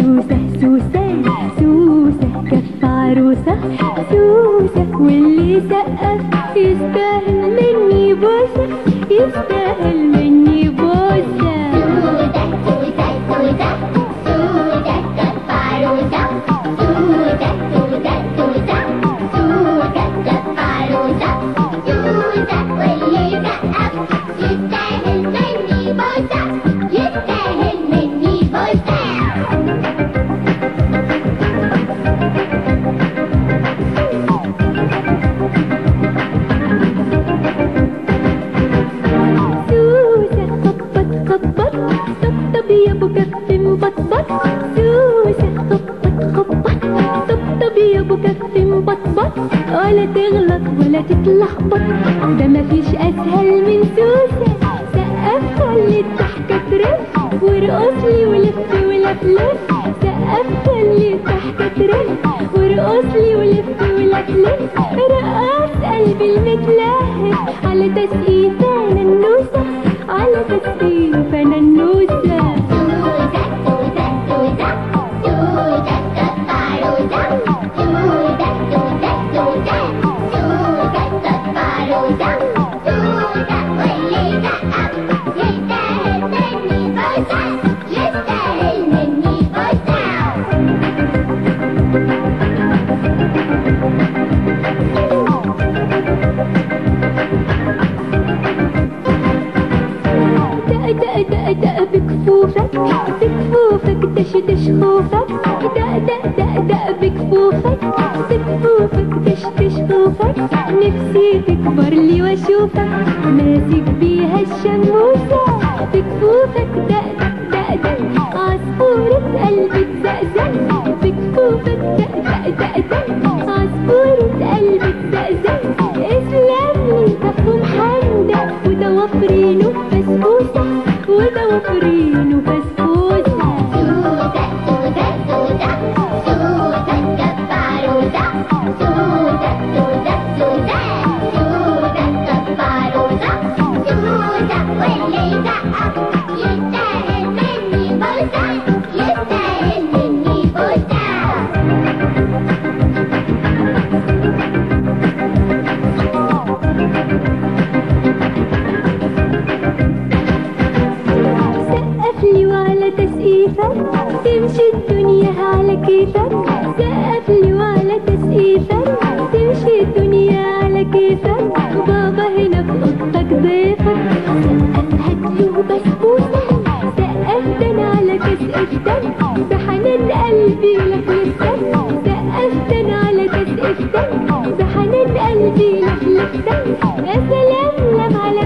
سوسة سوسة سوسة كف عروسة سوسة واللي سقف يستاهل مني بوسة يستاهل مني بوسة سودة سودة سودة سودة كفاروسة سودة سودة سودة سودة كفاروسة سودة واللي سقف يستاهل مني بوسة يستاهل مني بوسة سوسة خبط خبط طبطب يا ابو كف مبطبط سوسة خبط خبط طبطب يا ابو كف مبطبط ولا تغلط ولا تتلخبط ده مفيش اسهل من سوسة سقف خلي الضحكة ترف وارقص لي ولف ولف لف سقف خلي الضحكة ترف وارقص لي ولف ولف لف رقص قلبي المتلهف على تسقيف انا النوسة على تسقيف انا النوسة سودة سودة سودة سودة كفاروسة سودة سودة سودة سودة كفاروسة سودة واللي سقف يستاهل مني بوسة يستاهل مني بوسة دق دق دق دق بكفوفك بكفوفك دش دش خوفك دق دق دق دق بكفوفك بكفوفك دش دش خوفك نفسي تكبر لي واشوفك ماسك بيها الشموسة بكفوفك دق دق دق دق عصفورة قلبي تزقزق بكفوفك دق دق دق دق عصفورة قلبي تزقزق اسلم لي كف محندق وده وفرينه بسبوسة وده وفرينه بسبوسة سودة سودة سودة سودة كفاروسة سودة سودة سودة سودة كفاروسة سودة واللي سقف يستاهل مني بوسة يستاهل مني بوسة سقف لي وعلى تسقيفك تمشي الدنيا على كيفك سقف لي وعلى تسقيفك تمشي الدنيا على كيفك وبابا هنا في اوضتك ضيفك سقف هاتله بسبوسة سقف ده انا على تسقيفتك بحنان قلبي لفلفتك سقف ده انا على تسقيفتك بحنان قلبي لفلفتك يا سلام لم على